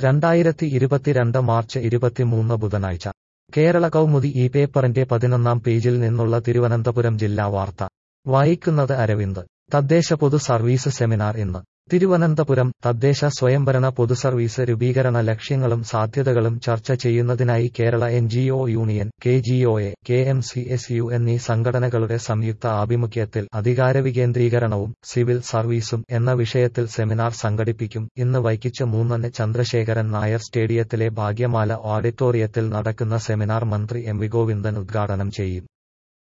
രണ്ടായിരത്തി ഇരുപത്തിരണ്ട് മാർച്ച് ഇരുപത്തിമൂന്ന് ബുധനാഴ്ച കേരള കൗമുദി ഈ പേപ്പറിന്റെ പതിനൊന്നാം പേജിൽ നിന്നുള്ള തിരുവനന്തപുരം ജില്ലാ വാർത്ത വായിക്കുന്നത് അരവിന്ദ് തദ്ദേശ പൊതു സർവീസ് സെമിനാർ ഇന്ന് തിരുവനന്തപുരം തദ്ദേശ സ്വയംഭരണ പൊതുസർവീസ് രൂപീകരണ ലക്ഷ്യങ്ങളും സാധ്യതകളും ചർച്ച ചെയ്യുന്നതിനായി Kerala N G O union K G O A K M C S U എന്നീ സംഘടനകളുടെ സംയുക്ത ആഭിമുഖ്യത്തിൽ അധികാരവികേന്ദ്രീകരണവും സിവിൽ സർവീസും എന്ന വിഷയത്തിൽ സെമിനാർ സംഘടിപ്പിക്കും ഇന്ന് വൈകിട്ട് മൂന്നിന് ചന്ദ്രശേഖരൻ നായർ സ്റ്റേഡിയത്തിലെ ഭാഗ്യമാല ഓഡിറ്റോറിയത്തിൽ നടക്കുന്ന സെമിനാർ മന്ത്രി എം വി ഗോവിന്ദൻ ഉദ്ഘാടനം ചെയ്യും